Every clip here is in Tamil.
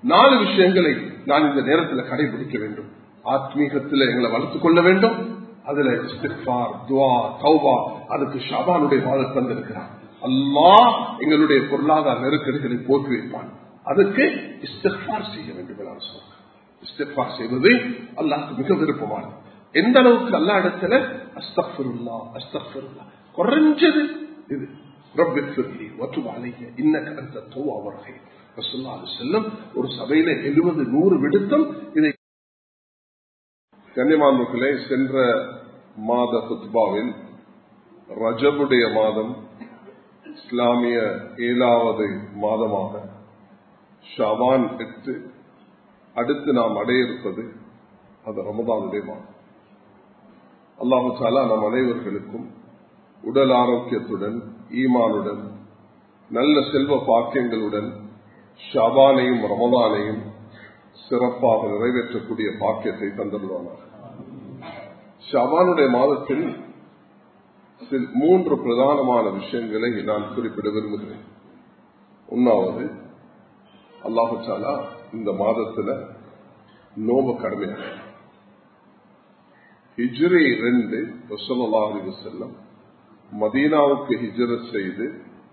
நாலு விஷயங்களை நான் இந்த நேரத்தில் கடைபிடிக்க வேண்டும் ஆத்மீகத்தில் எங்களை வளர்த்துக் கொள்ள வேண்டும் அதுல இஸ்திஃபார் துவா தௌபா அதுக்கு ஷாபானுடைய மாதம் தந்திருக்கிறார் அல்லாஹ் எங்களுடைய பொருளாதார நெருக்கடிகளை போக்கி வைப்பான் அதுக்கு இஸ்திஃபார் செய்ய வேண்டும் என்று நான் சொல்றேன் இஸ்திஃபார் செய்வது அல்லாஹ்க்கு மிக விருப்பமானது எந்த அளவுக்கு அல்லா இடத்துல அஸ்தஃபிருல்லா அஸ்தஃபிருல்லா குறைஞ்சது இது ரப்பிற்கு வற்றும் அலைய இன்னக்கு அந்த தோவா வருகை செல்லும் ஒரு சபையில எழுபது நூறு விடுத்தம் இதை கன்னிமான்களே சென்ற மாத குத்பாவில் ரஜபுடைய மாதம் இஸ்லாமிய ஏழாவது மாதமாக ஷவான் எட்டு அடுத்து நாம் அடைய இருப்பது அது ரமதானுடைய மாதம் அல்லாஹு சாலா நம் அனைவர்களுக்கும் உடல் ஆரோக்கியத்துடன் ஈமானுடன் நல்ல செல்வ பாக்கியங்களுடன் ஷபானையும் ரமதானையும் சிறப்பாக நிறைவேற்றக்கூடிய பாக்கியத்தை தந்துள்ளானார் ஷபானுடைய மாதத்தில் மூன்று பிரதானமான விஷயங்களை நான் குறிப்பிட விரும்புகிறேன் ஒன்னாவது அல்லாஹு சாலா இந்த மாதத்துல நோப கடமையாக ஹிஜ்ரி ரெண்டு வசலாஹி செல்லம் மதீனாவுக்கு ஹிஜரத் செய்து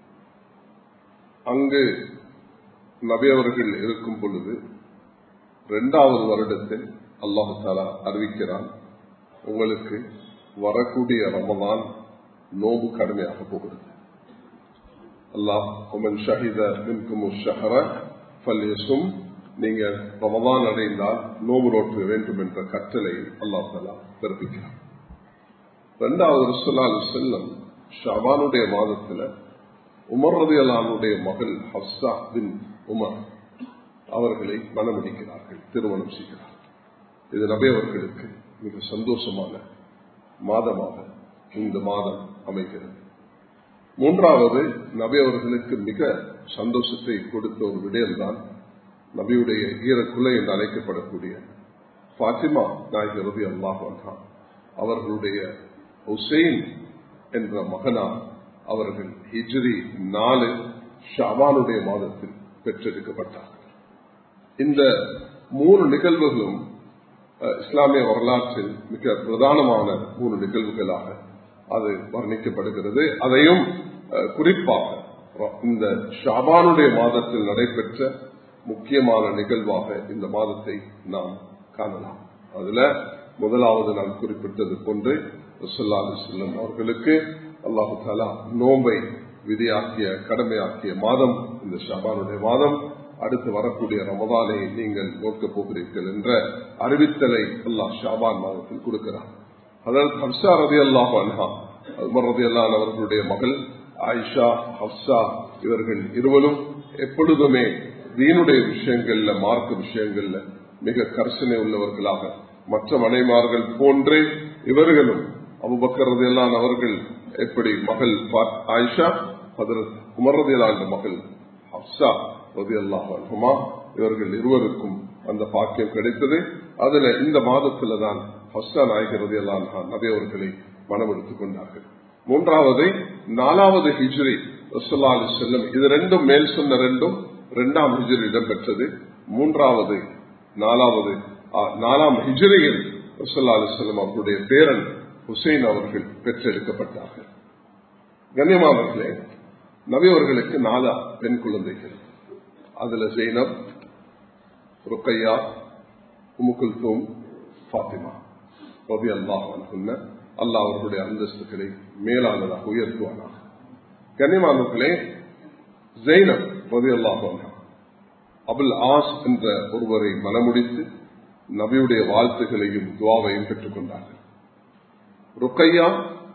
அங்கு நபியவர்கள் இருக்கும் பொழுது இரண்டாவது வருடத்தில் அல்லாஹு தாலா அறிவிக்கிறான் உங்களுக்கு வரக்கூடிய ரமதான் நோம்பு கடுமையாக போகிறது அல்லாஹ் ஷஹித நீங்க ரமதான் அடைந்தால் நோம்பு நோற்ற வேண்டும் என்ற கட்டளை அல்லாஹ் தாலா பிறப்பிக்கிறார் இரண்டாவது ருசலால் செல்லம் ஷபானுடைய மாதத்துல உமர் ரதியலானுடைய மகள் ஹப்சா பின் உமர் அவர்களை மனமுடிக்கிறார்கள் திருமணம் செய்கிறார்கள் இது நபி அவர்களுக்கு மிக சந்தோஷமான மாதமாக இந்த மாதம் அமைகிறது மூன்றாவது நபி அவர்களுக்கு மிக சந்தோஷத்தை கொடுத்த ஒரு விடயம்தான் நபியுடைய ஈரக்குலை என்று அழைக்கப்படக்கூடிய பாத்திமா நாயகர் ரவி அல்லாஹ் அவர்களுடைய ஹுசைன் என்ற மகனார் அவர்கள் ஹிஜ்ரி நாலு ஷாபானுடைய மாதத்தில் பெற்றெடுக்கப்பட்டார்கள் இந்த மூணு நிகழ்வுகளும் இஸ்லாமிய வரலாற்றில் மிக பிரதானமான மூணு நிகழ்வுகளாக அது வர்ணிக்கப்படுகிறது அதையும் குறிப்பாக இந்த ஷாபானுடைய மாதத்தில் நடைபெற்ற முக்கியமான நிகழ்வாக இந்த மாதத்தை நாம் காணலாம் அதுல முதலாவது நான் குறிப்பிட்டது போன்று ரசல்லாஹு செல்லம் அவர்களுக்கு அல்லாஹு தாலா நோம்பை விதியாக்கிய கடமையாக்கிய மாதம் இந்த ஷபானுடைய மாதம் அடுத்து வரக்கூடிய ரமதானை நீங்கள் நோக்கப் போகிறீர்கள் என்ற அறிவித்தலை அல்லாஹ் ஷாபான் மாதத்தில் கொடுக்கிறார் அதாவது ஹப்சா ரதி அல்லாஹ் அன்ஹா அல்மர் ரதி அல்லான் அவர்களுடைய மகள் ஆயிஷா ஹப்சா இவர்கள் இருவரும் எப்பொழுதுமே தீனுடைய விஷயங்கள்ல மார்க்க விஷயங்கள்ல மிக கர்சனை உள்ளவர்களாக மற்ற மனைமார்கள் போன்றே இவர்களும் அபுபக்கரதையெல்லாம் அவர்கள் எப்படி மகள் ஆயிஷா ஹதரத் உமர்றதையெல்லாம் மகள் ஹப்சா ரதி அல்லாஹுமா இவர்கள் இருவருக்கும் அந்த பாக்கியம் கிடைத்தது அதுல இந்த மாதத்துல தான் ஹப்சா நாயகர் ரதி அல்லாஹா நபி அவர்களை மனமெடுத்துக் கொண்டார்கள் மூன்றாவது நாலாவது ஹிஜ்ரி ரசல்லா அலி செல்லம் இது ரெண்டும் மேல் சொன்ன ரெண்டும் இரண்டாம் ஹிஜ்ரி இடம்பெற்றது மூன்றாவது நாலாவது நாலாம் ஹிஜ்ரியில் ரசல்லா அலி செல்லம் அவர்களுடைய பேரன் ஹுசைன் அவர்கள் பெற்றெடுக்கப்பட்டார்கள் கண்ணியமானவர்களே நபி அவர்களுக்கு நாலா பெண் குழந்தைகள் அதுல ஜெயினப் ருக்கையா உமுகுல்தூம் பாத்திமா ரபி அல்லாஹ் சொன்ன அல்லாஹ் அவர்களுடைய அந்தஸ்துகளை மேலானதாக உயர்த்துவானாக கண்ணியமானவர்களே ஜெயினப் ரபி அல்லாஹ் அபுல் ஆஸ் என்ற ஒருவரை மனமுடித்து நபியுடைய வாழ்த்துகளையும் துவாவையும் பெற்றுக் கொண்டார்கள் ருக்கையா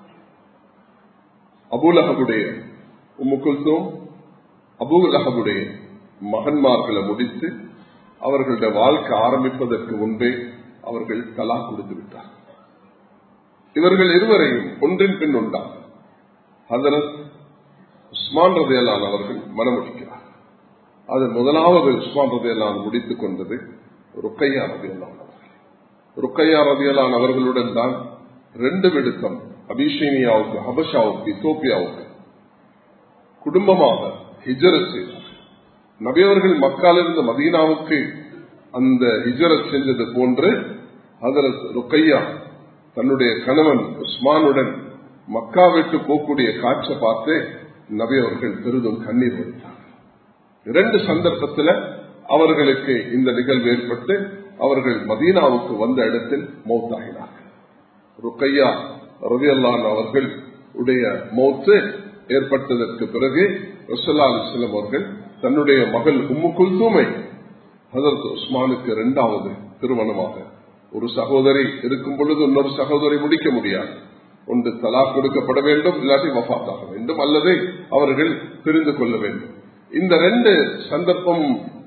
அபுலகபுடைய உம்முக்குல்தோம் அபுலகபுடைய மகன்மார்களை முடித்து அவர்களுடைய வாழ்க்கை ஆரம்பிப்பதற்கு முன்பே அவர்கள் தலா கொடுத்து விட்டார் இவர்கள் இருவரையும் ஒன்றின் பின் உண்டார் ஹசரத் உஸ்மான் ரதையலான் அவர்கள் மனமுடிக்கிறார் அது முதலாவது உஸ்மான் ரதையலான் முடித்துக் கொண்டது ருக்கையா ரதையலான் அவர்கள் ருக்கையா ரதையலான் அவர்களுடன் தான் ரெண்டு விடுத்தம் அபிஷேனியாவுக்கு ஹபஷாவுக்கு இத்தோப்பியாவுக்கு குடும்பமாக ஹிஜரத் செய்தார் நபியவர்கள் மக்காலிருந்து மதீனாவுக்கு அந்த ஹிஜரத் செஞ்சது போன்று ஹதரத் ருக்கையா தன்னுடைய கணவன் உஸ்மானுடன் மக்கா விட்டு போகக்கூடிய காட்சை பார்த்து நபி அவர்கள் பெரிதும் கண்ணீர் வடித்தார் இரண்டு சந்தர்ப்பத்தில் அவர்களுக்கு இந்த நிகழ்வு ஏற்பட்டு அவர்கள் மதீனாவுக்கு வந்த இடத்தில் மௌத்தாகினார்கள் ருக்கையா ரவி அல்லான் அவர்கள் உடைய மௌத்து ஏற்பட்டதற்கு பிறகு ரசல்லா அலிஸ்லம் அவர்கள் தன்னுடைய மகள் உம்மு குல்தூமை ஹசரத் உஸ்மானுக்கு இரண்டாவது திருமணமாக ஒரு சகோதரி இருக்கும் பொழுது இன்னொரு சகோதரி முடிக்க முடியாது ஒன்று தலா கொடுக்கப்பட வேண்டும் இல்லாட்டி வஃபாத்தாக வேண்டும் அல்லது அவர்கள் பிரிந்து கொள்ள வேண்டும் இந்த ரெண்டு சந்தர்ப்பம்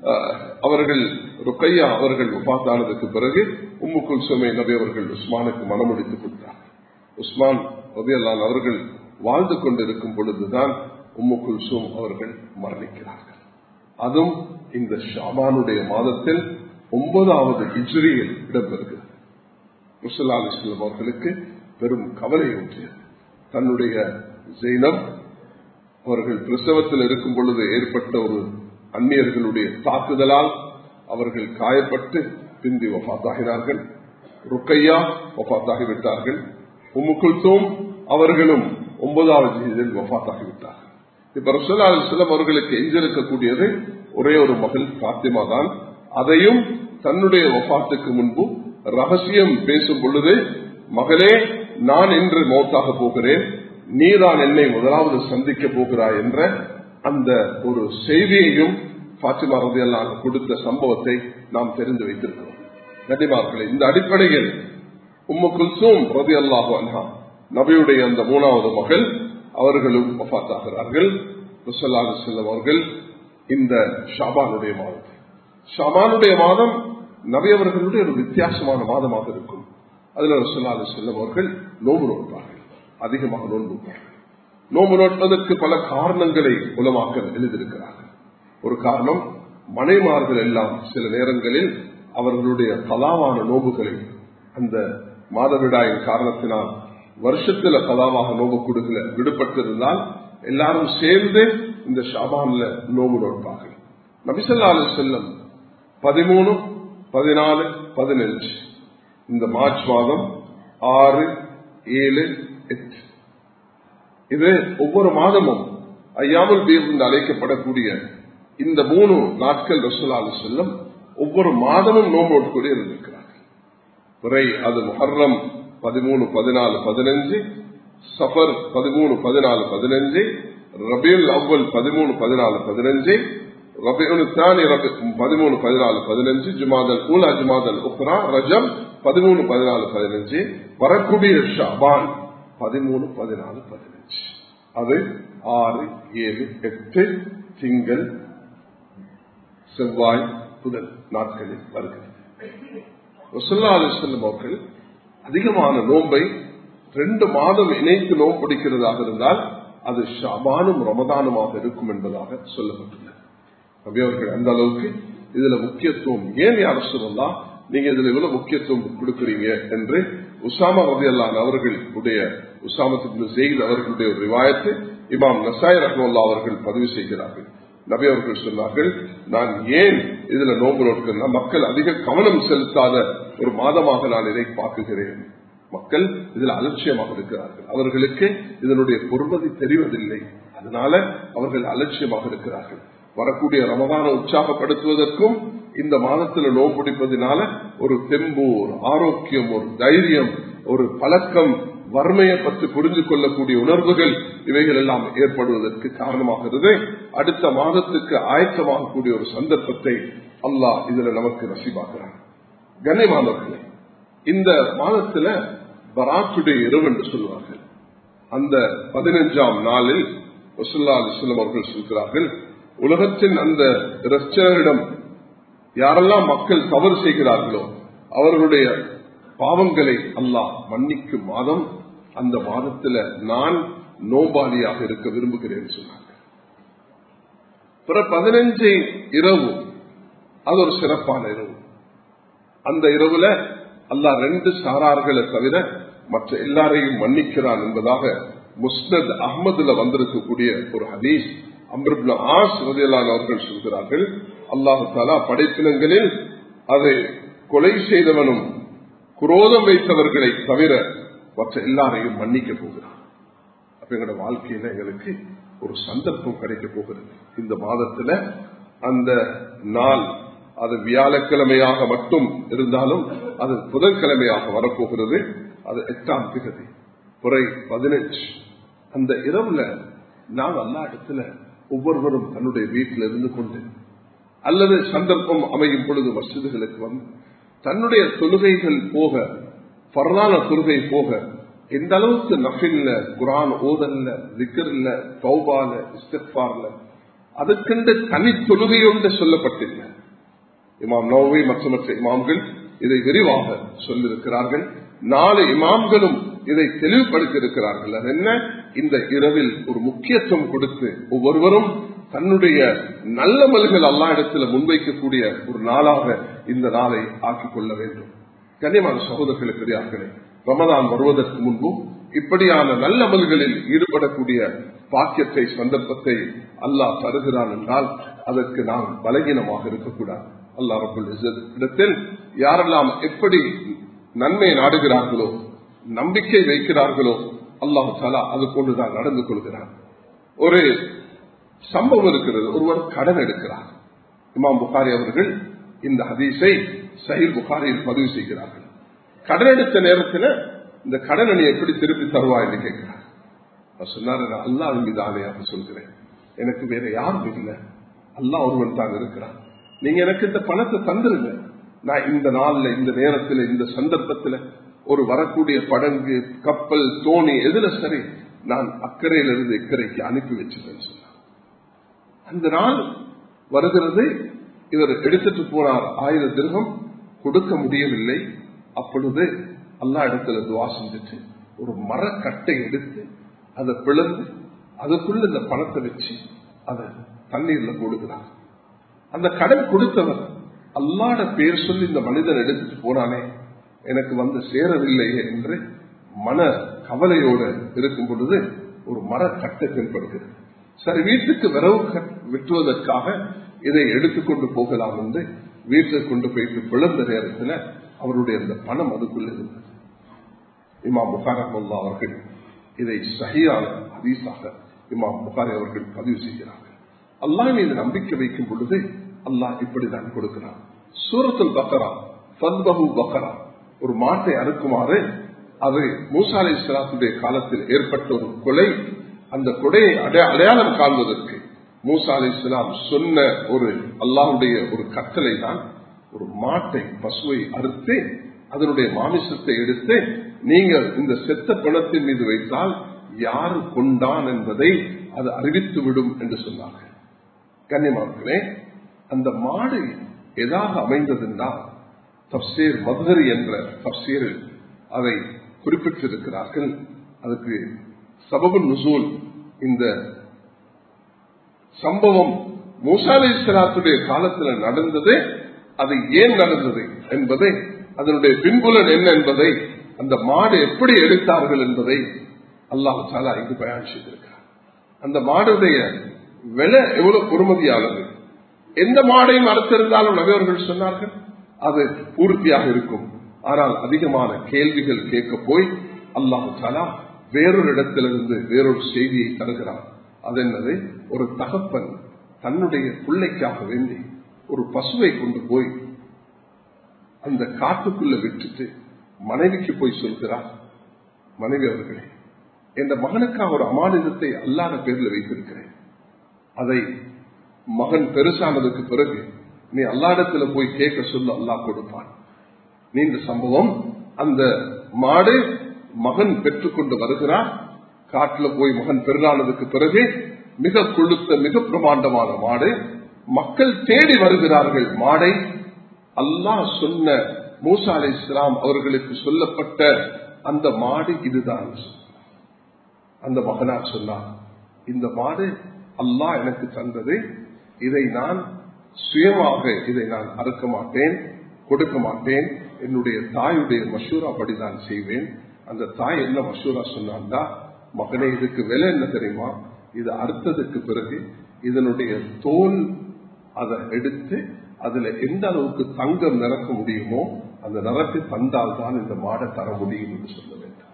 அவர்கள் ருக்கையா அவர்கள் வஃபாத்தானதுக்கு பிறகு உம்மு குல்சுமை நபி அவர்கள் உஸ்மானுக்கு மனமுடித்து கொடுத்தார் உஸ்மான் ரபியல்லான் அவர்கள் வாழ்ந்து கொண்டிருக்கும் பொழுதுதான் உம்மு குல்சும் அவர்கள் மரணிக்கிறார்கள் அதுவும் இந்த ஷாபானுடைய மாதத்தில் ஒன்பதாவது ஹிஜ்ரியில் இடம்பெறுகிறது முசல்லா அலிஸ்லாம் அவர்களுக்கு பெரும் கவலை ஊற்றியது தன்னுடைய ஜெயினம் அவர்கள் பிரசவத்தில் இருக்கும் பொழுது ஏற்பட்ட ஒரு அந்நியர்களுடைய தாக்குதலால் அவர்கள் காயப்பட்டு பிந்தி வஃத்தாகினார்கள் ருக்கையா வஃத்தாகிவிட்டார்கள் உம்முக்குல்தோம் அவர்களும் ஒன்பதாவது இதில் வஃத்தாகிவிட்டார்கள் இப்ப ரசோல்லா அலிஸ்லாம் அவர்களுக்கு எஞ்சிருக்கக்கூடியது ஒரே ஒரு மகள் பாத்திமா தான் அதையும் தன்னுடைய வஃத்துக்கு முன்பு ரகசியம் பேசும் பொழுது மகளே நான் இன்று மௌத்தாக போகிறேன் நீதான் என்னை முதலாவது சந்திக்க போகிறாய் என்ற அந்த ஒரு செய்தியையும் பாத்திமா ரதியல்லான் கொடுத்த சம்பவத்தை நாம் தெரிந்து வைத்திருக்கிறோம் நடிமார்களே இந்த அடிப்படையில் உம்மு குல்சூம் ரதி அல்லாஹு அன்ஹா நபியுடைய அந்த மூணாவது மகள் அவர்களும் வஃத்தாகிறார்கள் முசல்லாஹு செல்லம் அவர்கள் இந்த ஷாபானுடைய மாதம் ஷாபானுடைய மாதம் நபி அவர்களுடைய ஒரு வித்தியாசமான மாதமாக இருக்கும் அதுல ரசல்லாஹு செல்லம் அவர்கள் நோம்பு நோட்பார்கள் அதிகமாக நோன்புப்பார்கள் நோம்பு நோட்பதற்கு பல காரணங்களை உலமாக்கல் எழுதியிருக்கிறார்கள் ஒரு காரணம் மனைமார்கள் எல்லாம் சில நேரங்களில் அவர்களுடைய கலாவான நோம்புகளை அந்த மாதவிடாயின் காரணத்தினால் வருஷத்துல கலாவாக நோம்பு கொடுக்கல விடுபட்டிருந்தால் எல்லாரும் சேர்ந்து இந்த ஷாபான்ல நோம்பு நோட்பார்கள் நபிசல்லா அலி செல்லம் பதிமூணு பதினாலு பதினஞ்சு இந்த மார்ச் மாதம் ஆறு ஏழு எட்டு இது ஒவ்வொரு மாதமும் ஐயாமல் பீர் என்று அழைக்கப்படக்கூடிய இந்த மூணு நாட்கள் ரசூலாலு செல்லம் ஒவ்வொரு மாதமும் நோம்போடு கூட இருந்திருக்கிறார்கள் பிறை அது முஹர்ரம் பதிமூணு பதினாலு பதினஞ்சு சஃபர் பதிமூணு பதினாலு பதினஞ்சு ரபீல் அவ்வல் பதிமூணு பதினாலு பதினஞ்சு ரபீல் தானி பதிமூணு பதினாலு பதினஞ்சு ஜுமாதல் ஊலா ஜுமாதல் உக்ரா ரஜம் பதிமூணு பதினாலு பதினஞ்சு வரக்கூடிய ஷாபான் பதிமூணு பதினாலு பதினஞ்சு அது ஆறு ஏழு எட்டு திங்கள் செவ்வாய் புதன் நாட்களில் வருகிறது ரசுல்லா அலிஸ்லம் அவர்கள் அதிகமான நோன்பை ரெண்டு மாதம் இணைத்து நோன்பு பிடிக்கிறதாக இருந்தால் அது ஷாபானும் ரமதானுமாக இருக்கும் என்பதாக சொல்லப்பட்டுள்ளது நபி அவர்கள் அந்த அளவுக்கு இதுல முக்கியத்துவம் ஏன் யார் சொல்லலா நீங்க இதுல இவ்வளவு முக்கியத்துவம் கொடுக்கிறீங்க என்று உசாமா ரதி அல்லான் அவர்களுடைய உசாமத்து செய்து அவர்களுடைய ஒரு ரிவாயத்தை இமாம் நசாய் ரஹ்மல்லா அவர்கள் பதிவு செய்கிறார்கள் நபி அவர்கள் சொன்னார்கள் நான் ஏன் இதுல நோம்பு நோட்கிறேன் மக்கள் அதிக கவனம் செலுத்தாத ஒரு மாதமாக நான் இதை பார்க்குகிறேன் மக்கள் இதில் அலட்சியமாக இருக்கிறார்கள் அவர்களுக்கு இதனுடைய பொறுமதி தெரிவதில்லை அதனால அவர்கள் அலட்சியமாக இருக்கிறார்கள் வரக்கூடிய ரமதான உற்சாகப்படுத்துவதற்கும் இந்த மாதத்தில் நோம்பு பிடிப்பதனால ஒரு தெம்பு ஒரு ஆரோக்கியம் ஒரு தைரியம் ஒரு பழக்கம் வறுமையை பற்றி புரிந்து கொள்ளக்கூடிய உணர்வுகள் இவைகள் எல்லாம் ஏற்படுவதற்கு காரணமாகிறது அடுத்த மாதத்துக்கு ஆயத்தமாகக்கூடிய ஒரு சந்தர்ப்பத்தை அல்லாஹ் இதுல நமக்கு ரசிபாக்குறான் கண்ணியமானவர்களே இந்த மாதத்துல பராத்துடைய இரவு என்று சொல்வார்கள் அந்த பதினஞ்சாம் நாளில் வசுல்லா அலிஸ்லம் அவர்கள் சொல்கிறார்கள் உலகத்தின் அந்த ரச்சனரிடம் யாரெல்லாம் மக்கள் தவறு செய்கிறார்களோ அவர்களுடைய பாவங்களை அல்லாஹ் மன்னிக்கும் மாதம் அந்த மாதத்துல நான் நோபாலியாக இருக்க விரும்புகிறேன் சொன்னாங்க பிற பதினஞ்சு இரவு அது ஒரு சிறப்பான இரவு அந்த இரவுல அல்லா ரெண்டு சாரார்களை தவிர மற்ற எல்லாரையும் மன்னிக்கிறான் என்பதாக முஸ்னத் அகமதுல வந்திருக்கக்கூடிய ஒரு ஹதீஸ் அம்ருப்ல ஆஸ் ரதியலான் அவர்கள் சொல்கிறார்கள் அல்லாஹு தாலா படைப்பினங்களில் அதை கொலை செய்தவனும் குரோதம் வைத்தவர்களை தவிர மற்ற எல்லாரையும் மன்னிக்க போகிறான் அப்ப எங்களோட வாழ்க்கையில எங்களுக்கு ஒரு சந்தர்ப்பம் கிடைக்க போகிறது இந்த மாதத்துல அந்த நாள் அது வியாழக்கிழமையாக மட்டும் இருந்தாலும் அது புதன்கிழமையாக வரப்போகிறது அது எட்டாம் திகதி குறை பதினஞ்சு அந்த இரவுல நான் எல்லா இடத்துல ஒவ்வொருவரும் தன்னுடைய வீட்டில் இருந்து கொண்டு அல்லது சந்தர்ப்பம் அமையும் பொழுது மசிதுகளுக்கு வந்து தன்னுடைய தொழுகைகள் போக பரலான தொழுகை போக எந்த அளவுக்கு நஃபில்ல குரான் ஓதல்ல திக்கர்ல தௌபால இஸ்திஃபார்ல அதுக்கென்று தனி தொழுகை ஒன்று சொல்லப்பட்டில்லை இமாம் நோவை மற்ற மற்ற இமாம்கள் இதை விரிவாக சொல்லியிருக்கிறார்கள் நாலு இமாம்களும் இதை தெளிவுபடுத்தி இருக்கிறார்கள் அது என்ன இந்த இரவில் ஒரு முக்கியத்துவம் கொடுத்து ஒவ்வொருவரும் தன்னுடைய நல்ல மல்கள் அல்லா இடத்துல முன்வைக்கக்கூடிய ஒரு நாளாக இந்த நாளை ஆக்கிக் கொள்ள வேண்டும் கனிமான சகோதரர்களுக்கு பெரியார்களே ரமதான் வருவதற்கு முன்பும் இப்படியான நல்ல அமல்களில் ஈடுபடக்கூடிய பாக்கியத்தை சந்தர்ப்பத்தை அல்லாஹ் தருகிறான் என்றால் அதற்கு நாம் பலகீனமாக இருக்கக்கூடாது அல்லா ரபுல் இடத்தில் யாரெல்லாம் எப்படி நன்மை நாடுகிறார்களோ நம்பிக்கை வைக்கிறார்களோ அல்லாஹு தாலா அது கொண்டுதான் நடந்து கொள்கிறார் ஒரு சம்பவம் இருக்கிறது ஒருவர் கடன் எடுக்கிறார் இமாம் புகாரி அவர்கள் இந்த ஹதீஸை சஹில் புகாரியில் பதிவு செய்கிறார்கள் கடன் எடுத்த நேரத்தில் இந்த கடனை நீ எப்படி திருப்பி தருவா என்று கேட்கிறார் சொன்னாரு அல்லா மீது ஆணையாக சொல்கிறேன் எனக்கு வேற யாரும் இல்லை அல்லா ஒருவன் தான் இருக்கிறான் நீங்க எனக்கு இந்த பணத்தை தந்துருங்க நான் இந்த நாள்ல இந்த நேரத்தில் இந்த சந்தர்ப்பத்தில் ஒரு வரக்கூடிய படங்கு கப்பல் தோணி எதுல சரி நான் அக்கறையிலிருந்து இக்கரைக்கு அனுப்பி வச்சிருக்கேன் சொன்னார் அந்த நாள் வருகிறது இவர் எடுத்துட்டு போனார் ஆயிரம் திருகம் கொடுக்க முடியவில்லை அப்பொழுது அல்லா இடத்துல துவா செஞ்சுட்டு ஒரு மரக்கட்டை எடுத்து அதை பிளந்து அதுக்குள்ள இந்த பணத்தை வச்சு அதை தண்ணீர்ல போடுகிறார் அந்த கடன் கொடுத்தவர் அல்லாட பேர் சொல்லி இந்த மனிதன் எடுத்துட்டு போனானே எனக்கு வந்து சேரவில்லையே என்று மன கவலையோடு இருக்கும் பொழுது ஒரு மரக்கட்டை தென்படுகிறது சரி வீட்டுக்கு விரவு வெட்டுவதற்காக இதை எடுத்துக்கொண்டு போகலாம் என்று வீட்டுக்கு கொண்டு போயிட்டு பிளந்த நேரத்தில் அவருடைய அந்த பணம் அதுக்குள்ள இருந்தது இமாம் புகார் அஹமல்லா அவர்கள் இதை சகியான ஹதீஸாக இமாம் புகாரி அவர்கள் பதிவு செய்கிறார்கள் அல்லாஹ் மீது நம்பிக்கை வைக்கும் பொழுது அல்லாஹ் இப்படிதான் கொடுக்கிறான் சூரத்துல் பக்கரா பத்பகு பக்கரா ஒரு மாட்டை அறுக்குமாறு அது மூசாலை இஸ்லாத்துடைய காலத்தில் ஏற்பட்ட ஒரு கொலை அந்த கொடையை அடையாளம் காண்பதற்கு மூசா அலி இஸ்லாம் சொன்ன ஒரு அல்லாவுடைய ஒரு கட்டளை தான் ஒரு மாட்டை பசுவை அறுத்து அதனுடைய மாமிசத்தை எடுத்து நீங்கள் இந்த செத்த பணத்தின் மீது வைத்தால் யாரு கொண்டான் என்பதை அது அறிவித்து விடும் என்று சொன்னார்கள் கன்னிமார்களே அந்த மாடு எதாக அமைந்ததென்றால் தப்சீர் மதுகரி என்ற தப்சீரில் அதை குறிப்பிட்டிருக்கிறார்கள் அதுக்கு சபபு நுசூல் இந்த சம்பவம் மூசாலை இஸ்லாத்துடைய காலத்தில் நடந்தது அது ஏன் நடந்தது என்பதை அதனுடைய பின்புலன் என்ன என்பதை அந்த மாடு எப்படி எடுத்தார்கள் என்பதை அல்லாஹு சாலா இங்கு பயன் செய்திருக்கிறார் அந்த மாடுடைய விலை எவ்வளவு பொறுமதியானது எந்த மாடையும் அறுத்திருந்தாலும் நபர்கள் சொன்னார்கள் அது பூர்த்தியாக இருக்கும் ஆனால் அதிகமான கேள்விகள் கேட்க போய் அல்லாஹு சாலா வேறொரு இடத்திலிருந்து வேறொரு செய்தியை தருகிறார் அது என்னது ஒரு தகப்பன் தன்னுடைய பிள்ளைக்காக வேண்டி ஒரு பசுவை கொண்டு போய் அந்த காட்டுக்குள்ள விட்டுட்டு மனைவிக்கு போய் சொல்கிறார் மனைவி அவர்களே என் மகனுக்காக ஒரு அமானிதத்தை அல்லாத பேர்ல வைத்திருக்கிறேன் அதை மகன் பெருசானதுக்கு பிறகு நீ அல்லாடத்துல போய் கேட்க சொல்ல அல்லா கொடுப்பான் நீண்ட சம்பவம் அந்த மாடு மகன் பெற்றுக்கொண்டு வருகிறார் காட்டுல போய் மகன் பெருநானதுக்கு பிறகு மிக கொழுத்த மிக பிரமாண்டமான மாடு மக்கள் தேடி வருகிறார்கள் மாடை அல்லாஹ் சொன்ன மூசா அலை இஸ்லாம் அவர்களுக்கு சொல்லப்பட்ட அந்த மாடு இதுதான் அந்த மகனார் சொன்னார் இந்த மாடு அல்லாஹ் எனக்கு தந்தது இதை நான் சுயமாக இதை நான் அறுக்க மாட்டேன் கொடுக்க மாட்டேன் என்னுடைய தாயுடைய மஷூரா படிதான் செய்வேன் அந்த தாய் என்ன மஷூரா சொன்னாண்டா மகனே இதுக்கு விலை என்ன தெரியுமா இது அறுத்ததுக்கு பிறகு இதனுடைய தோல் அதை எடுத்து அதுல எந்த அளவுக்கு தங்கம் நிரக்க முடியுமோ அந்த நிறத்தை தந்தால் தான் இந்த மாடை தர முடியும் என்று சொல்ல வேண்டாம்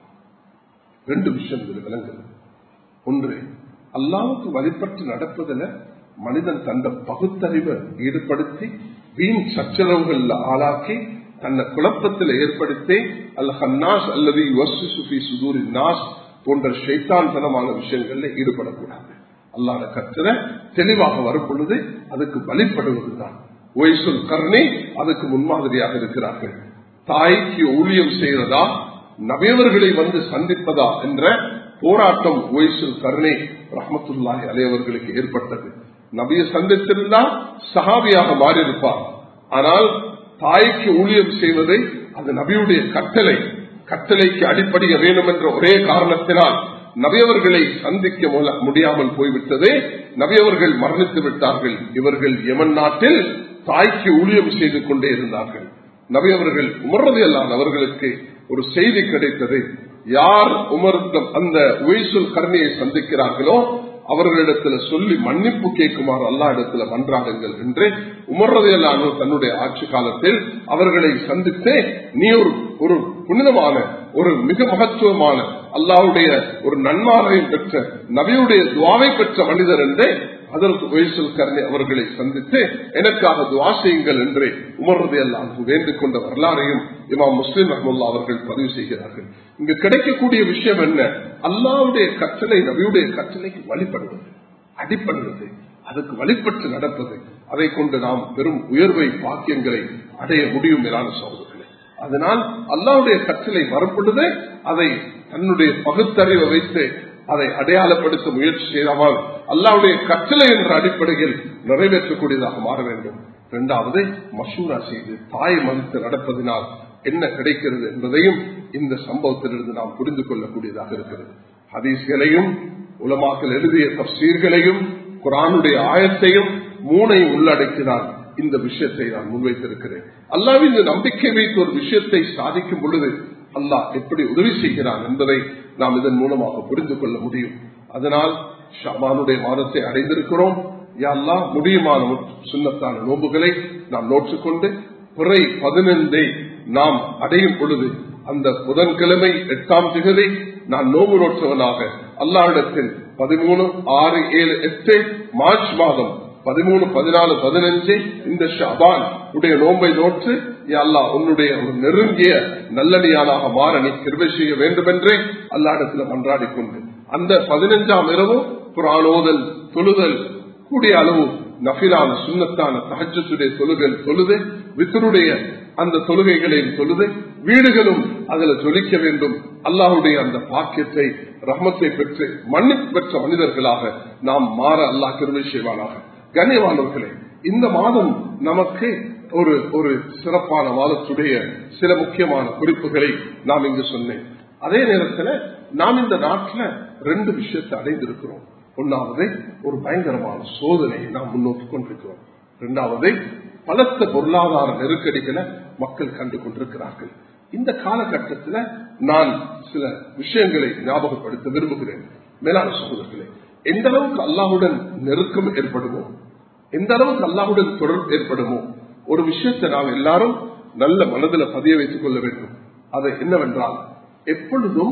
ரெண்டு விஷயம் இது விளங்குது ஒன்று அல்லாவுக்கு வழிபட்டு நடப்பதில் மனிதன் தந்த பகுத்தறிவை ஈடுபடுத்தி வீண் சச்சரவுகள் ஆளாக்கி தன்னை குழப்பத்தில் ஏற்படுத்தி அல் ஹன்னாஸ் அல்லது சுஃபி சுதூரி நாஸ் போன்ற ஷைத்தான்தனமான விஷயங்கள்ல ஈடுபடக்கூடாது அல்லாத கற்றல தெளிவாக வரும் பொழுது அதுக்கு வழிபடுவதுதான் ஒய்சுல் கர்ணி அதுக்கு முன்மாதிரியாக இருக்கிறார்கள் தாய்க்கு ஊழியம் செய்வதா நபியவர்களை வந்து சந்திப்பதா என்ற போராட்டம் ஒய்சுல் கர்ணே ரஹமத்துல்லாஹி அலையவர்களுக்கு ஏற்பட்டது நபியை சந்தித்திருந்தால் சஹாபியாக மாறியிருப்பார் ஆனால் தாய்க்கு ஊழியம் செய்வதை அது நபியுடைய கட்டளை கட்டளைக்கு அடிப்படைய வேண்டும் என்ற ஒரே காரணத்தினால் நபியவர்களை சந்திக்க முடியாமல் போய்விட்டது நபியவர்கள் மரணித்து விட்டார்கள் இவர்கள் யமன் நாட்டில் தாய்க்கு ஊழியம் செய்து கொண்டே இருந்தார்கள் நபியவர்கள் உமர்றதையெல்லாம் அவர்களுக்கு ஒரு செய்தி கிடைத்தது யார் உமர் அந்த உயசுல் கருணையை சந்திக்கிறார்களோ அவர்களிடத்தில் சொல்லி மன்னிப்பு கேட்குமாறு அல்லா இடத்துல மன்றாடுங்கள் என்று உமர்றதையெல்லாம் தன்னுடைய ஆட்சி காலத்தில் அவர்களை சந்தித்து நீ ஒரு ஒரு புனிதமான ஒரு மிக மகத்துவமான அல்லாவுடைய ஒரு நன்மாரையும் பெற்ற நபியுடைய துவாவை பெற்ற மனிதர் என்று அதற்கு வயசுல் கருணை அவர்களை சந்தித்து எனக்காக துவா செய்யுங்கள் என்று உமர்றது எல்லாம் வேண்டிக் கொண்ட வரலாறையும் இமாம் முஸ்லிம் அஹமுல்லா அவர்கள் பதிவு செய்கிறார்கள் இங்கு கிடைக்கக்கூடிய விஷயம் என்ன அல்லாவுடைய கட்டளை நபியுடைய கட்டளைக்கு வழிபடுவது அடிப்படுவது அதுக்கு வழிபட்டு நடப்பது அதை கொண்டு நாம் பெரும் உயர்வை பாக்கியங்களை அடைய முடியும் மேலான சகோதரர்களே அதனால் அல்லாவுடைய கட்டளை வரும் பொழுது அதை தன்னுடைய பகுத்தறிவை வைத்து அதை அடையாளப்படுத்த முயற்சி செய்தாமல் அல்லாவுடைய கட்டளை என்ற அடிப்படையில் நிறைவேற்றக்கூடியதாக மாற வேண்டும் இரண்டாவது மசூரா செய்து தாய் மதித்து நடப்பதினால் என்ன கிடைக்கிறது என்பதையும் இந்த சம்பவத்திலிருந்து நாம் புரிந்து கொள்ளக்கூடியதாக இருக்கிறது ஹதீஸ்களையும் உலமாக்கள் எழுதிய தப்சீர்களையும் குரானுடைய ஆயத்தையும் மூனையும் உள்ளடக்கினால் இந்த விஷயத்தை நான் முன்வைத்திருக்கிறேன் அல்லாவின் இந்த நம்பிக்கை வைத்து ஒரு விஷயத்தை சாதிக்கும் பொழுது அல்லாஹ் எப்படி உதவி செய்கிறான் என்பதை நாம் இதன் மூலமாக புரிந்து கொள்ள முடியும் அதனால் ஷாபானுடைய மாதத்தை அடைந்திருக்கிறோம் யாரெல்லாம் முடியுமான சுண்ணத்தான நோம்புகளை நாம் நோற்றுக்கொண்டு பிறை பதினைந்தை நாம் அடையும் பொழுது அந்த புதன்கிழமை எட்டாம் திகதி நான் நோம்பு நோற்றவனாக அல்லாவிடத்தில் பதிமூணு ஆறு ஏழு எட்டு மார்ச் மாதம் பதிமூணு பதினாலு பதினஞ்சு இந்த ஷபான் உடைய நோன்பை நோற்று அல்லா உன்னுடைய ஒரு நெருங்கிய நல்லடியானாக மாற நீ கிருவை செய்ய வேண்டும் என்றே அல்லாடத்துல மன்றாடி கொண்டு அந்த பதினஞ்சாம் இரவு புறானோதல் தொழுதல் கூடிய அளவு நபிலான சுண்ணத்தான தகஜத்துடைய தொழுகல் தொழுது வித்தருடைய அந்த தொழுகைகளையும் தொழுது வீடுகளும் அதுல ஜொலிக்க வேண்டும் அல்லாஹுடைய அந்த பாக்கியத்தை ரஹமத்தை பெற்று மன்னிப்பு பெற்ற மனிதர்களாக நாம் மாற அல்லாஹ் கிருமை செய்வானாக கண்ணியமானவர்களே இந்த மாதம் நமக்கு ஒரு ஒரு சிறப்பான மாதத்துடைய சில முக்கியமான குறிப்புகளை நாம் இங்கு சொன்னேன் அதே நேரத்தில் நாம் இந்த நாட்டில் ரெண்டு விஷயத்தை அடைந்திருக்கிறோம் ஒன்னாவது ஒரு பயங்கரமான சோதனையை நாம் முன்னோக்கி கொண்டிருக்கிறோம் இரண்டாவது பலத்த பொருளாதார நெருக்கடிகளை மக்கள் கண்டு கொண்டிருக்கிறார்கள் இந்த காலகட்டத்தில் நான் சில விஷயங்களை ஞாபகப்படுத்த விரும்புகிறேன் மேலான சகோதரர்களே எந்த அளவுக்கு அல்லாவுடன் நெருக்கம் ஏற்படுமோ எந்த அளவுக்கு அல்லாவுடன் தொடர்பு ஏற்படுமோ ஒரு விஷயத்தை நாம் எல்லாரும் நல்ல மனதில் பதிய வைத்துக் கொள்ள வேண்டும் அது என்னவென்றால் எப்பொழுதும்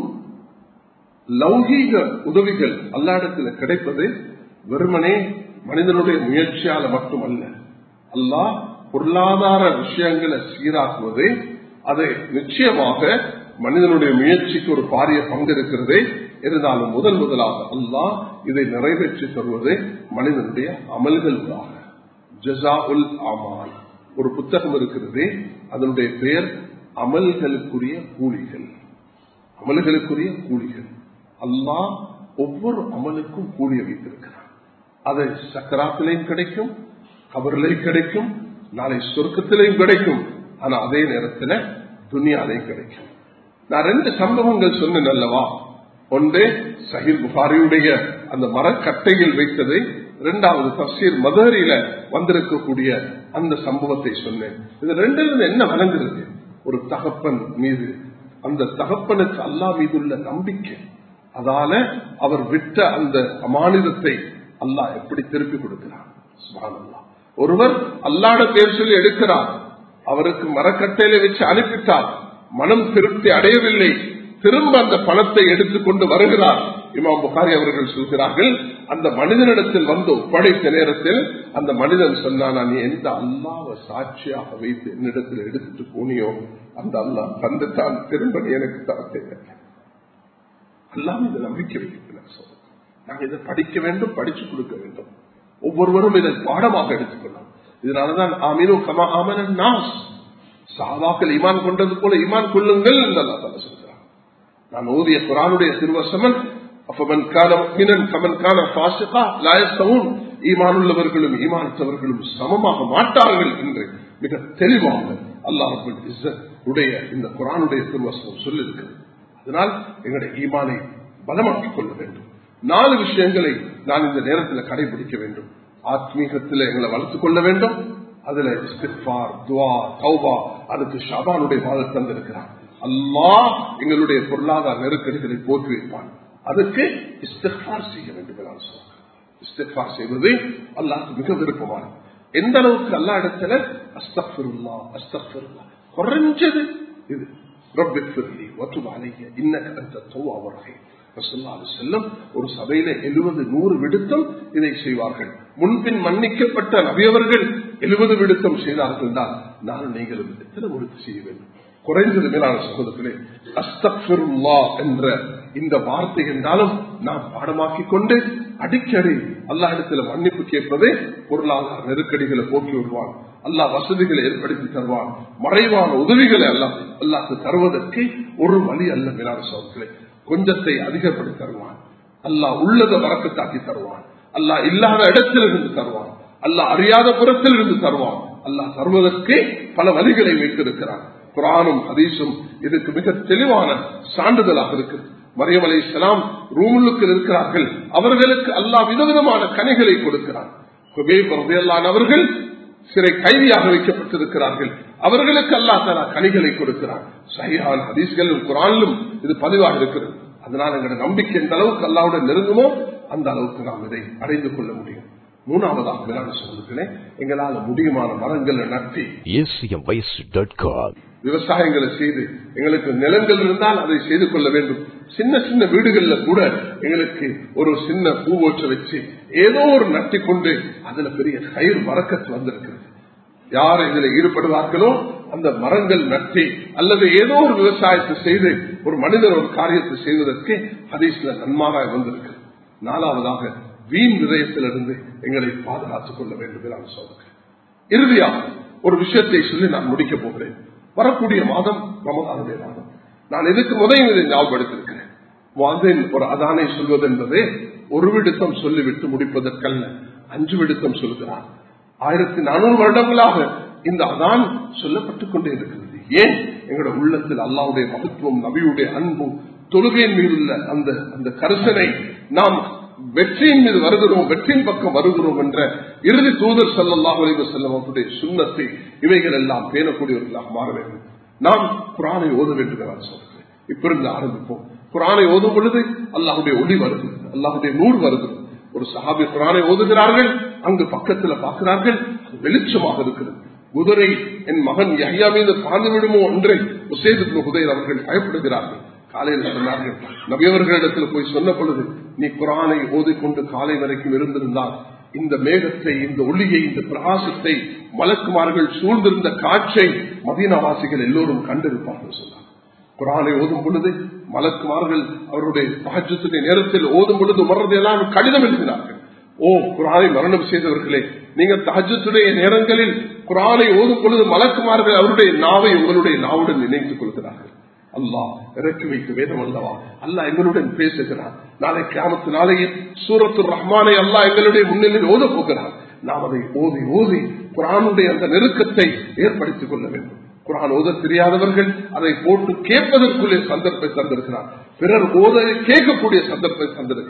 லௌகீக உதவிகள் அல்லாடத்தில் கிடைப்பது வெறுமனே மனிதனுடைய முயற்சியால மட்டுமல்ல அல்லாஹ் பொருளாதார விஷயங்களை சீராக்குவது அது நிச்சயமாக மனிதனுடைய முயற்சிக்கு ஒரு பாரிய பங்கு இருக்கிறது இருந்தாலும் முதல் முதலாக அல்லாஹ் இதை நிறைவேற்றி தருவது மனிதனுடைய அமல்கள் ஜசா உல் அமால் ஒரு புத்தகம் இருக்கிறது அதனுடைய பெயர் அமல்களுக்குரிய கூலிகள் அமல்களுக்குரிய கூலிகள் அல்லாஹ் ஒவ்வொரு அமலுக்கும் கூலிய வைத்திருக்கிறார் அது சக்கராத்திலையும் கிடைக்கும் கபர்லையும் கிடைக்கும் நாளை சொர்க்கத்திலையும் கிடைக்கும் ஆனா அதே நேரத்தில் துனியாலையும் கிடைக்கும் நான் ரெண்டு சம்பவங்கள் சொன்னேன் அல்லவா ஒன்று சஹில் புகாரியுடைய அந்த மரக்கட்டையில் வைத்ததை இரண்டாவது தப்சீர் மதுரையில வந்திருக்கக்கூடிய அந்த சம்பவத்தை சொன்னேன் இது ரெண்டிலிருந்து என்ன வழங்குறது ஒரு தகப்பன் மீது அந்த தகப்பனுக்கு அல்லா மீதுள்ள நம்பிக்கை அதால அவர் விட்ட அந்த அமானிதத்தை அல்லாஹ் எப்படி திருப்பி கொடுக்கிறான் சுபானல்லா ஒருவர் அல்லாட பேர் சொல்லி எடுக்கிறார் அவருக்கு மரக்கட்டையில வச்சு அனுப்பிட்டார் மனம் திருப்தி அடையவில்லை திரும்ப அந்த பணத்தை எடுத்துக்கொண்டு வருகிறார் இமாம் புகாரி அவர்கள் சொல்கிறார்கள் அந்த மனிதனிடத்தில் வந்து ஒப்படைத்த நேரத்தில் அந்த மனிதன் சொன்னான் நீ எந்த அல்லாவை சாட்சியாக வைத்து என்னிடத்தில் எடுத்துட்டு போனியோ அந்த அல்லாஹ் தந்துட்டான் திரும்ப நீ எனக்கு தர தேவை அல்லாம இதை நம்பிக்கை வைக்கிறார் சொல்றேன் நாங்க இதை படிக்க வேண்டும் படிச்சு கொடுக்க வேண்டும் ஒவ்வொருவரும் இதை பாடமாக எடுத்துக்கொள்ளலாம் இதனாலதான் ஆமீனோ கமா ஆமன நாஸ் சாவாக்கள் ஈமான் கொண்டது போல ஈமான் கொள்ளுங்கள் என்று அல்லா தலா சொல்கிறார் நான் ஓதிய குரானுடைய திருவசமன் அப்பமன் கால முக்மினன் கமன் கால பாசிகா லாயஸ்தவும் ஈமான் உள்ளவர்களும் ஈமானத்தவர்களும் சமமாக மாட்டார்கள் என்று மிக தெளிவாக அல்லாஹுல் உடைய இந்த குரானுடைய திருவசனம் சொல்லியிருக்கிறது அதனால் எங்களுடைய ஈமானை பலமாக்கிக் கொள்ள வேண்டும் நாலு விஷயங்களை நான் இந்த நேரத்தில் கடைபிடிக்க வேண்டும் ஆத்மீகத்தில் எங்களை வளர்த்துக் கொள்ள வேண்டும் அதுல இஸ்திஃபார் துவா தௌபா அதுக்கு ஷாபானுடைய வாதம் தந்திருக்கிறார் அல்லாஹ் எங்களுடைய பொருளாதார நெருக்கடிகளை போற்றி வைப்பான் அதுக்கு இஸ்திஃபார் செய்ய வேண்டும் என்று சொல்றேன் இஸ்திஃபார் செய்வது அல்லாஹ் மிக விருப்பமான எந்த அளவுக்கு அல்லா இடத்துல அஸ்தஃபிருல்லா அஸ்தஃபிருல்லா குறைஞ்சது இது ரப்பிஃபிர்லி வத்துப் அலைய இன்னக அந்த தௌவா ரஹீம் செல்லும் ஒரு சபையில எழுபது நூறு விடுத்தம் இதை செய்வார்கள் முன்பின் மன்னிக்கப்பட்ட நபியவர்கள் எழுபது விடுத்தம் செய்தார்கள் தான் நான் நீங்களும் எத்தனை விடுத்து செய்ய வேண்டும் குறைந்தது மேலான சகோதரத்திலே அஸ்தப்ருல்லா என்ற இந்த வார்த்தை என்றாலும் நாம் பாடமாக்கி கொண்டு அடிக்கடி அல்லா இடத்துல மன்னிப்பு கேட்பதே பொருளாதார நெருக்கடிகளை போக்கி வருவான் அல்லாஹ் வசதிகளை ஏற்படுத்தி தருவான் மறைவான உதவிகளை அல்ல அல்லாஹ் தருவதற்கு ஒரு வழி அல்ல மேலான சகோதரத்திலே கொஞ்சத்தை அதிகப்படுத்தி தருவான் அல்லாஹ் உள்ளதை வரக்கத்தாக்கி தருவான் அல்லாஹ் இல்லாத இடத்திலிருந்து தருவான் அல்லாஹ் அறியாத புறத்தில் இருந்து தருவான் அல்லாஹ் தருவதற்கு பல வழிகளை வைத்திருக்கிறான் குரானும் ஹதீஸும் இதுக்கு மிக தெளிவான சான்றிதழாக இருக்கு மரியம் அலி இஸ்லாம் ரூமுக்கு இருக்கிறார்கள் அவர்களுக்கு அல்லாஹ் விதவிதமான கனிகளை கொடுக்கிறார் அவர்கள் சிறை கைதியாக வைக்கப்பட்டிருக்கிறார்கள் அவர்களுக்கு அல்லா தலா கனிகளை கொடுக்கிறார் சரியான ஹதீஸ்களும் குரானிலும் இது பதிவாக இருக்கிறது அதனால் எங்களுடைய நம்பிக்கை எந்த அளவுக்கு அல்லாவுடன் நெருங்குமோ அந்த அளவுக்கு நாம் இதை அடைந்து கொள்ள முடியும் மூணாவதாக மேலான சொல்லுகிறேன் எங்களால் முடியுமான மரங்களை நட்டி விவசாயங்களை செய்து எங்களுக்கு நிலங்கள் இருந்தால் அதை செய்து கொள்ள வேண்டும் சின்ன சின்ன வீடுகள்ல கூட எங்களுக்கு ஒரு சின்ன பூவோற்ற வச்சு ஏதோ ஒரு நட்டி கொண்டு அதுல பெரிய கயிறு மறக்கத்து வந்திருக்கிறது யார் இதில் ஈடுபடுவார்களோ அந்த மரங்கள் நட்டி அல்லது ஏதோ ஒரு விவசாயத்தை செய்து ஒரு மனிதர் ஒரு காரியத்தை செய்வதற்கு ஹதீஸ்ல நன்மாராய் வந்திருக்கிறது நாலாவதாக வீண் விதயத்திலிருந்து எங்களை பாதுகாத்துக் கொள்ள வேண்டும் என்று நான் சொல்றேன் இறுதியாக ஒரு விஷயத்தை சொல்லி நான் முடிக்க போகிறேன் வரக்கூடிய மாதம் ரமதானுடைய மாதம் நான் இதுக்கு முதல் இதை ஞாபகப்படுத்திருக்கிறேன் வாதின் ஒரு அதானை சொல்வது என்பது ஒரு விடுத்தம் சொல்லிவிட்டு முடிப்பதற்கல்ல அஞ்சு விடுத்தம் சொல்கிறார் ஆயிரத்தி நானூறு வருடங்களாக இந்த அதான் சொல்லப்பட்டுக் கொண்டே இருக்கிறது ஏன் எங்களோட உள்ளத்தில் அல்லாவுடைய மகத்துவம் நபியுடைய அன்பும் தொழுகையின் மீது உள்ள அந்த அந்த கருசனை நாம் வெற்றியின் மீது வருகிறோம் வெற்றியின் பக்கம் வருகிறோம் என்ற இறுதி தூதர் சல்லாஹ் அலைவ செல்லவர்களுடைய சுண்ணத்தை இவைகள் எல்லாம் பேணக்கூடியவர்களாக மாற வேண்டும் நாம் குரானை ஓத வேண்டும் என்று சொல்கிறேன் இப்பிருந்து ஆரம்பிப்போம் குரானை ஓதும் பொழுது அல்லாஹுடைய ஒளி வருது அல்லாஹுடைய நூறு வருது ஒரு சஹாபி குரானை ஓதுகிறார்கள் அங்கு பக்கத்தில் பார்க்கிறார்கள் வெளிச்சமாக இருக்கிறது குதிரை என் மகன் யஹ்யா மீது பாய்ந்து விடுமோ ஒன்றை உசேது குதிரை அவர்கள் பயப்படுகிறார்கள் காலையில் சொன்னார்கள் நபியவர்களிடத்தில் போய் சொன்ன பொழுது நீ குரானை ஓதிக்கொண்டு காலை வரைக்கும் இருந்திருந்தால் இந்த மேகத்தை இந்த ஒளியை இந்த பிரகாசத்தை மலக்குமார்கள் சூழ்ந்திருந்த காட்சை மதீனவாசிகள் எல்லோரும் கண்டிருப்பார்கள் சொன்னார் குரானை ஓதும் பொழுது மலக்குமார்கள் அவருடைய பாஜத்துடைய நேரத்தில் ஓதும் பொழுது உமர்றதையெல்லாம் கடிதம் எழுதினார்கள் ஓ குரானை மரணம் செய்தவர்களே நீங்க தஹஜத்துடைய நேரங்களில் குரானை ஓதும் பொழுது மலக்குமார்கள் அவருடைய நாவை உங்களுடைய நாவுடன் நினைத்துக் கொள்கிறார்கள் அல்லாஹ் இறக்கி வைத்த வேதம் அல்லவா அல்லாஹ் எங்களுடன் பேசுகிறார் நாளை கிராமத்து நாளையில் சூரத்து ரஹ்மானை அல்லாஹ் எங்களுடைய முன்னிலையில் ஓத போகிறார் நாம் அதை ஓதி ஓதி குரானுடைய அந்த நெருக்கத்தை ஏற்படுத்திக் கொள்ள வேண்டும் குரான் ஓத தெரியாதவர்கள் அதை போட்டு கேட்பதற்குள்ளே சந்தர்ப்பை தந்திருக்கிறார் பிறர் ஓத கேட்கக்கூடிய சந்தர்ப்பை தந்திருக்கிறார்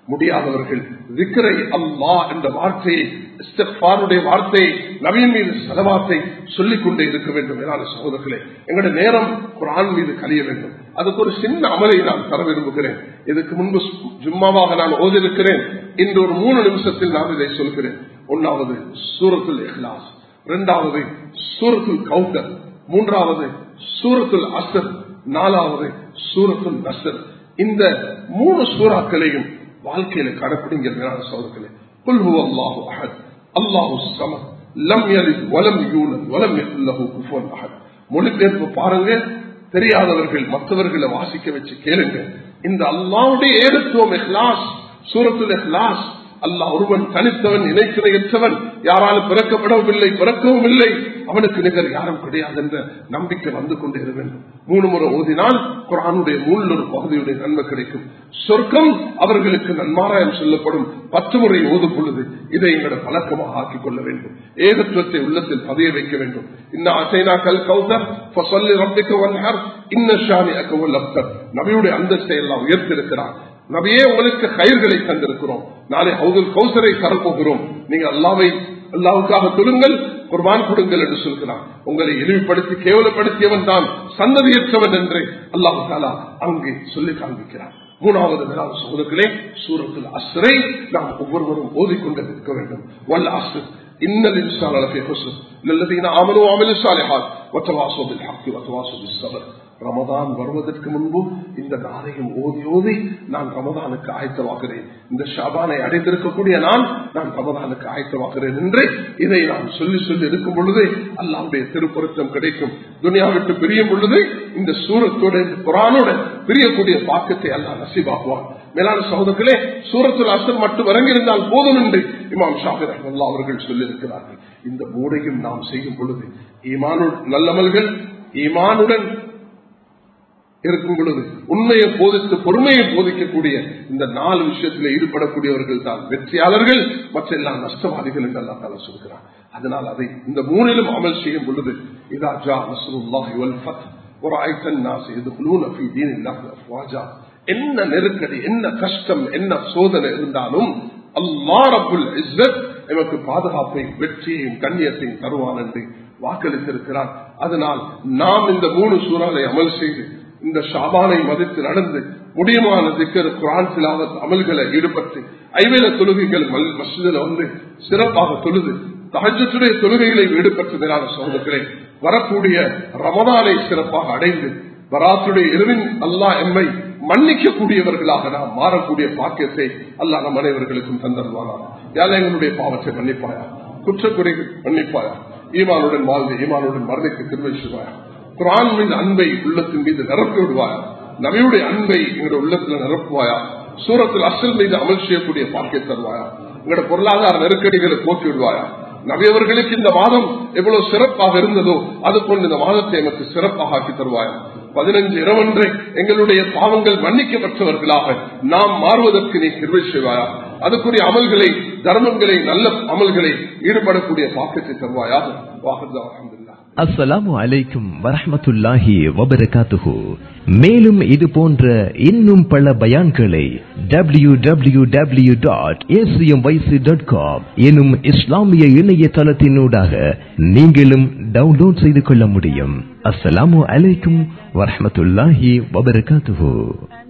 முடியாதவர்கள் விக்கிரை அல்லா என்ற வார்த்தையை இஸ்திக்ஃபாருடைய வார்த்தையை நவீன் மீது செலவாத்தை சொல்லிக் கொண்டே இருக்க வேண்டும் என்னால சகோதரர்களே எங்களுடைய நேரம் குரான் மீது கழிய வேண்டும் அதுக்கு ஒரு சின்ன அமலை நான் தர விரும்புகிறேன் இதுக்கு முன்பு ஜும்மாவாக நான் ஓதிருக்கிறேன் இன்று ஒரு மூணு நிமிஷத்தில் நான் இதை சொல்கிறேன் ஒன்னாவது சூரத்துல் இஹ்லாஸ் இரண்டாவது சூரத்துல் கவுண்டர் மூன்றாவது சூரத்துல் அசர் நாலாவது சூரத்துல் நசர் இந்த மூணு சூறாக்களையும் வாழ்க்கையில கடைப்பிடிங்க மேலான சோதர்களே குல்ஹு அல்லாஹு அஹத் அல்லாஹு சமத் லம் யலித் வலம் யூலத் வலம் யகுல்லஹு குஃபுவன் அஹத் மொழிபெயர்ப்பு பாருங்க தெரியாதவர்கள் மற்றவர்களை வாசிக்க வச்சு கேளுங்க இந்த அல்லாவுடைய ஏகத்துவம் இஹ்லாஸ் சூரத்துல் இஹ்லாஸ் அல்லாஹ் ஒருவன் தனித்தவன் இணைக்கிறையற்றவன் யாராலும் பிறக்கப்படவும் பிறக்கவும் இல்லை அவனுக்கு நிகர் யாரும் கிடையாது என்ற நம்பிக்கை வந்து கொண்டே இருக்க வேண்டும் மூணு முறை ஓதினால் குரானுடைய மூணு ஒரு பகுதியுடைய நன்மை கிடைக்கும் சொர்க்கம் அவர்களுக்கு நன்மாராயம் சொல்லப்படும் பத்து முறை ஓதும் பொழுது இதை எங்களோட பழக்கமாக ஆக்கிக் கொள்ள வேண்டும் ஏகத்துவத்தை உள்ளத்தில் பதிய வைக்க வேண்டும் இன்ன அசைனா கல் கௌதர் சொல்லி ரப்பிக்க வந்தார் இன்ன ஷாமி அக்கவல் அப்தர் நபியுடைய அந்தஸ்தை எல்லாம் உயர்த்திருக்கிறார் நபியே உங்களுக்கு கயிர்களை தந்திருக்கிறோம் நாளை ஹவுதுல் கௌசரை தரப்போகிறோம் நீங்க அல்லாவை அல்லாவுக்காக தொழுங்கள் குர்பான் கொடுங்கள் என்று சொல்கிறான் உங்களை இழிவுபடுத்தி கேவலப்படுத்தியவன் தான் சந்ததியற்றவன் என்று அல்லாஹு தாலா அங்கே சொல்லி காண்பிக்கிறான் மூணாவது மேலான சகோதரர்களே சூரத்தில் அஸ்ரை நாம் ஒவ்வொருவரும் ஓதிக்கொண்டு இருக்க வேண்டும் வல்ல அஸ்ர் إن الإنسان لفي خسر للذين آمنوا وعملوا الصالحات وتواصوا بالحق وتواصوا بالصبر ரமதான் வருவதற்கு முன்பு இந்த நாளையும் ஓதி ஓதி நான் ரமதானுக்கு ஆயத்தமாகிறேன் இந்த ஷாபானை அடைந்திருக்கக்கூடிய நான் நான் ரமதானுக்கு ஆயத்தமாகிறேன் என்று இதை நான் சொல்லி சொல்லி இருக்கும் பொழுது அல்லாவுடைய திருப்பொருத்தம் கிடைக்கும் துனியா விட்டு பிரியும் பொழுது இந்த சூரத்தோட இந்த குரானோட பிரியக்கூடிய பாக்கத்தை அல்லா நசீபாக்குவான் மேலான சகோதரர்களே சூரத்தில் அசர் மட்டும் இறங்கியிருந்தால் போதும் என்று இமாம் ஷாபிர் அஹமல்லா அவர்கள் சொல்லியிருக்கிறார்கள் இந்த மூடையும் நாம் செய்யும் பொழுது ஈமானு நல்லமல்கள் ஈமானுடன் இருக்கும் பொழுது உண்மையை போதித்து பொறுமையை போதிக்கக்கூடிய இந்த நாலு விஷயத்தில் ஈடுபடக்கூடியவர்கள் தான் வெற்றியாளர்கள் மற்ற எல்லாம் நஷ்டவாதிகள் என்று அல்லா தால சொல்கிறார் அதனால் அதை இந்த மூணிலும் அமல் செய்யும் பொழுது இதா ஜா நஸ்ருல்லாஹி வல் ஃபத் ஒரு ஐத்தன் நாஸ் எதுகுலூன ஃபீ தீனில்லாஹி அஃப்வாஜா என்ன நெருக்கடி என்ன கஷ்டம் என்ன சோதனை இருந்தாலும் அல்லாஹ் ரப்புல் இஸ்ஸத் எமக்கு பாதுகாப்பை வெற்றியையும் கண்ணியத்தையும் தருவான் என்று வாக்களித்திருக்கிறார் அதனால் நாம் இந்த மூணு சூறாலை அமல் செய்து இந்த ஷாபானை மதித்து நடந்து முடியுமான திக்கர் குரான் சிலாவத் அமல்களை ஈடுபட்டு ஐவேல தொழுகைகள் மசிதில் வந்து சிறப்பாக தொழுது தகஜத்துடைய தொழுகைகளை ஈடுபட்டு மேலான சோதர்களே வரக்கூடிய ரமதானை சிறப்பாக அடைந்து வராத்துடைய இரவின் அல்லாஹ் எம்மை மன்னிக்கக்கூடியவர்களாக நாம் மாறக்கூடிய பாக்கியத்தை அல்லாஹ் நம் அனைவர்களுக்கும் தந்தருவானா யாழ் எங்களுடைய பாவத்தை மன்னிப்பாயா குற்றக்குறைகள் மன்னிப்பாயா ஈமானுடன் வாழ்ந்து ஈமானுடன் மரணிக்கு திருவை செய்வாயா குரான் மீது அன்பை உள்ளத்தின் மீது நிரப்பி விடுவாயா நபியுடைய அன்பை எங்களுடைய உள்ளத்துல நிரப்புவாயா சூரத்தில் அசல் மீது அமல் செய்யக்கூடிய பாக்கிய தருவாயா எங்களோட பொருளாதார நெருக்கடிகளை போக்கி விடுவாயா நபியவர்களுக்கு இந்த மாதம் எவ்வளவு சிறப்பாக இருந்ததோ அது போன்று இந்த மாதத்தை எனக்கு சிறப்பாக ஆக்கி தருவாயா பதினஞ்சு இரவன்றே எங்களுடைய பாவங்கள் மன்னிக்கப்பட்டவர்களாக நாம் மாறுவதற்கு நீ கிருவை செய்வாயா அதுக்குரிய அமல்களை தர்மங்களை நல்ல அமல்களை ஈடுபடக்கூடிய பாக்கத்தை தருவாயாக வாகர்தா அஹமதுல்லா அஸ்ஸலாமு அலைக்கும் வரஹ்மத்துல்லாஹி வபரகாத்துஹு மேலும் இது போன்ற இன்னும் பல பயான்களை W W W dot dot com எனும் இஸ்லாமிய இணையதளத்தினூடாக நீங்களும் டவுன்லோட் செய்து கொள்ள முடியும் அஸ்ஸலாமு அலைக்கும் வரஹ்மத்துல்லாஹி வபரகாத்துஹு